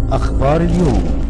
أخبار اليوم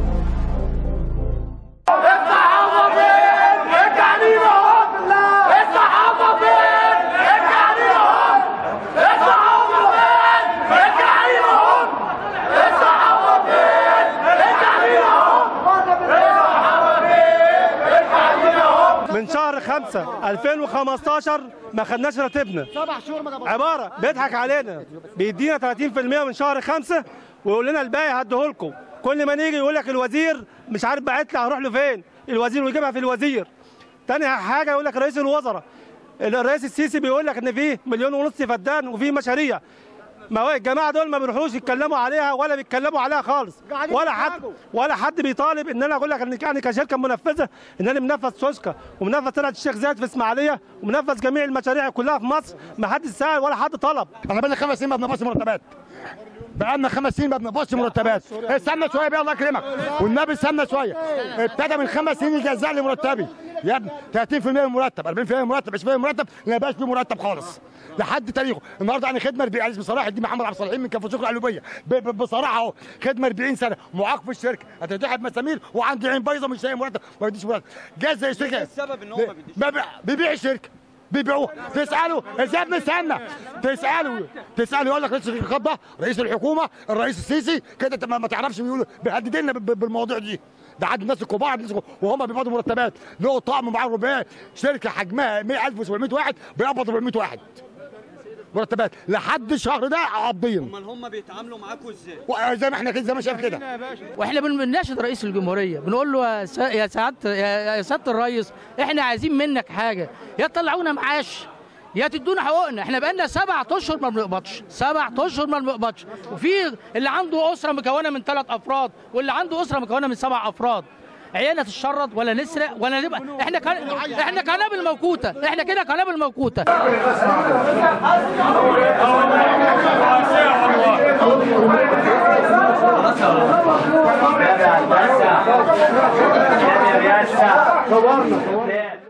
من شهر 5 2015 ما خدناش راتبنا سبع شهور ما جابوش عباره بيضحك علينا بيدينا 30% من شهر 5 ويقول لنا الباقي هديهولكم كل ما نيجي يقول لك الوزير مش عارف بعت لي هروح له فين الوزير ويجيبها في الوزير تاني حاجه يقول لك رئيس الوزراء الرئيس السيسي بيقول لك ان في مليون ونص فدان وفي مشاريع ما هو الجماعه دول ما بيروحوش يتكلموا عليها ولا بيتكلموا عليها خالص قاعدين ولا حد يتفرجوا. ولا حد بيطالب ان انا اقول لك ان يعني كشركه منفذه ان انا منفذ سوسكا ومنفذ طلعت الشيخ زايد في اسماعيليه ومنفذ جميع المشاريع كلها في مصر ما حد سال ولا حد طلب احنا بقالنا خمس سنين ما بنقبضش مرتبات بقالنا خمس سنين ما بنقبضش مرتبات استنى شويه بقى الله يكرمك والنبي استنى شويه ابتدى من خمس سنين يجزع لي مرتبي يا ابني 30% من المرتب 40% من المرتب 20% من المرتب ما يبقاش فيه مرتب خالص لحد تاريخه النهارده يعني خدمه 40 اسم صلاح الدين محمد عبد الصالحين من كفر شكر القلوبيه ب- ب- بصراحه اهو خدمه 40 سنه معاق في الشركه هتتحد مسامير وعندي عين بايظه مش لاقي مرتب ما بيديش مرتب جاز زي الشركه السبب إن هو ما بيديش ما بي- بيبيع الشركه بيبيعوها تساله ازاي بنستنى تساله تساله يقول لك رئيس الخطبه رئيس الحكومه الرئيس السيسي كده انت ما ما تعرفش بيقولوا بيهددنا ب- ب- بالمواضيع دي ده عند الناس الكبار عند الناس الكبار، وهم بيقبضوا مرتبات له طقم معاه رباعي شركه حجمها 100700 واحد بيقبض 400 واحد مرتبات لحد الشهر ده قابضين امال هم بيتعاملوا معاكم ازاي؟ زي ما احنا كده زي ما شايف كده واحنا بن- بنناشد رئيس الجمهوريه بنقول له يا سا- يا سعاده يا يا سعاده الرئيس احنا عايزين منك حاجه يا تطلعونا معاش يا تدونا حقوقنا احنا بقالنا سبع اشهر ما بنقبضش سبع اشهر ما بنقبضش وفي اللي عنده اسره مكونه من ثلاث افراد واللي عنده اسره مكونه من سبع افراد عيالنا تتشرد ولا نسرق ولا نبقى احنا كان احنا قنابل موقوته احنا كده قنابل موقوته Riasta.